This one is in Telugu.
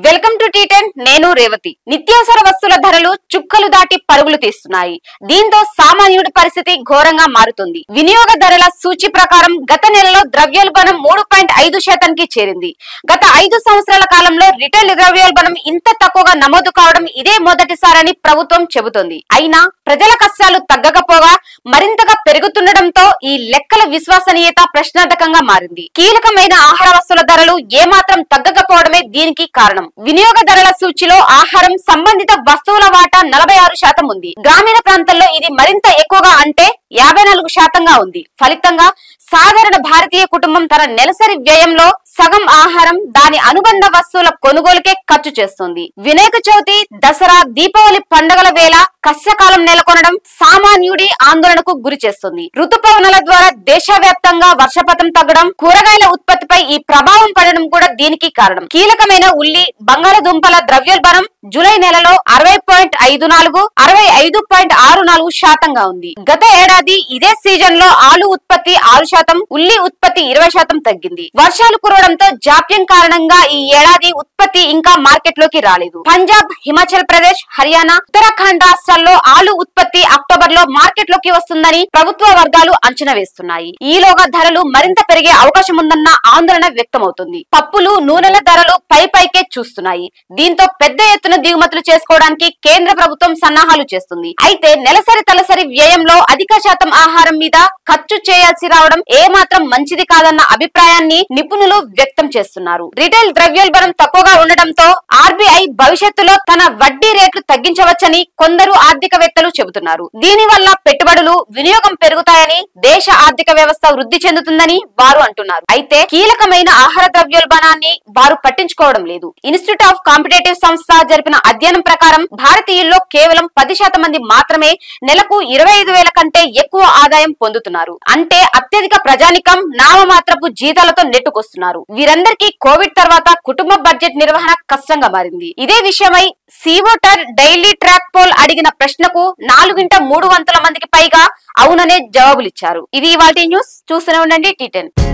వెల్కమ్ టు టీ టెన్ నేను రేవతి నిత్యావసర వస్తువుల ధరలు చుక్కలు దాటి పరుగులు తీస్తున్నాయి దీంతో సామాన్యుడి పరిస్థితి ఘోరంగా మారుతుంది వినియోగ ధరల సూచి ప్రకారం గత నెలలో ద్రవ్యోల్బణం మూడు పాయింట్ ఐదు శాతానికి చేరింది గత ఐదు సంవత్సరాల కాలంలో రిటైల్ ద్రవ్యోల్బణం ఇంత తక్కువగా నమోదు కావడం ఇదే మొదటిసారని ప్రభుత్వం చెబుతోంది అయినా ప్రజల కష్టాలు తగ్గకపోగా మరింతగా పెరుగుతుండటంతో ఈ లెక్కల విశ్వసనీయత ప్రశ్నార్థకంగా మారింది కీలకమైన ఆహార వస్తువుల ధరలు ఏమాత్రం తగ్గకపోవడమే దీనికి కారణం వినియోగ ధరల సూచిలో ఆహారం సంబంధిత వస్తువుల వాటా నలభై ఆరు శాతం ఉంది గ్రామీణ ప్రాంతాల్లో ఇది మరింత ఎక్కువగా అంటే యాభై నాలుగు శాతంగా ఉంది ఫలితంగా సాధారణ భారతీయ కుటుంబం తన నెలసరి వ్యయంలో సగం ఆహారం దాని అనుబంధ వస్తువుల కొనుగోలుకే ఖర్చు చేస్తుంది వినాయక చవితి దసరా దీపావళి పండుగల వేళ కష్టకాలం నెలకొనడం సామాన్యుడి ఆందోళనకు గురి చేస్తుంది ఋతుపవనాల ద్వారా దేశవ్యాప్తంగా వర్షపాతం తగ్గడం కూరగాయల ఉత్పత్తిపై ఈ ప్రభావం పడడం కూడా దీనికి కారణం కీలకమైన ఉల్లి బంగాళదుంపల ద్రవ్యోల్బణం జూలై నెలలో అరవై పాయింట్ ఐదు నాలుగు అరవై ఐదు పాయింట్ ఆరు నాలుగు శాతంగా ఉంది గత ఏడాది ఇదే సీజన్ లో ఆలు ఉత్పత్తి ఆరు శాతం ఉల్లి ఉత్పత్తి ఇరవై శాతం తగ్గింది వర్షాలు కురవడంతో జాప్యం కారణంగా ఈ ఏడాది ఉత్పత్తి ఇంకా మార్కెట్ లోకి రాలేదు పంజాబ్ హిమాచల్ ప్రదేశ్ హర్యానా ఉత్తరాఖండ్ రాష్ట్రాల్లో ఆలు ఉత్పత్తి అక్టోబర్ లో మార్కెట్ లోకి వస్తుందని ప్రభుత్వ వర్గాలు అంచనా వేస్తున్నాయి ఈలోగా ధరలు మరింత పెరిగే అవకాశం ఉందన్న ఆందోళన వ్యక్తమవుతుంది పప్పులు నూనెల ధరలు పై పైకే చూస్తున్నాయి దీంతో పెద్ద ఎత్తున దిగుమతులు చేసుకోవడానికి కేంద్ర ప్రభుత్వం సన్నాహాలు చేస్తుంది అయితే నెలసరి తలసరి వ్యయంలో అధిక శాతం ఆహారం మీద ఖర్చు చేయాల్సి రావడం ఏమాత్రం మంచిది కాదన్న అభిప్రాయాన్ని నిపుణులు వ్యక్తం చేస్తున్నారు రిటైల్ ద్రవ్యోల్బణం తక్కువగా ఉండటంతో ఆర్బీఐ భవిష్యత్తులో తన వడ్డీ రేట్లు తగ్గించవచ్చని కొందరు ఆర్థికవేత్తలు చెబుతున్నారు దీని వల్ల పెట్టుబడులు వినియోగం పెరుగుతాయని దేశ ఆర్థిక వ్యవస్థ వృద్ధి చెందుతుందని వారు అంటున్నారు అయితే కీలకమైన ఆహార ద్రవ్యోల్బణాన్ని వారు పట్టించుకోవడం లేదు ఇన్స్టిట్యూట్ ఆఫ్ కాంపిటేటివ్ సంస్థ జరిపిన అధ్యయనం ప్రకారం భారతీయుల్లో కేవలం పది శాతం మంది మాత్రమే నెలకు ఇరవై ఐదు వేల కంటే ఎక్కువ ఆదాయం పొందుతున్నారు అంటే అత్యధిక ప్రజానికం నామమాత్రపు జీతాలతో నెట్టుకొస్తున్నారు వీరందరికీ కోవిడ్ తర్వాత కుటుంబ బడ్జెట్ నిర్వహణ కష్టంగా మారింది ఇదే విషయమై సీవోటర్ డైలీ ట్రాక్ పోల్ అడిగిన ప్రశ్నకు నాలుగింట మూడు వందల మందికి పైగా అవుననే జవాబులిచ్చారు ఇది ఇవాళ న్యూస్ చూస్తూనే ఉండండి టీ టెన్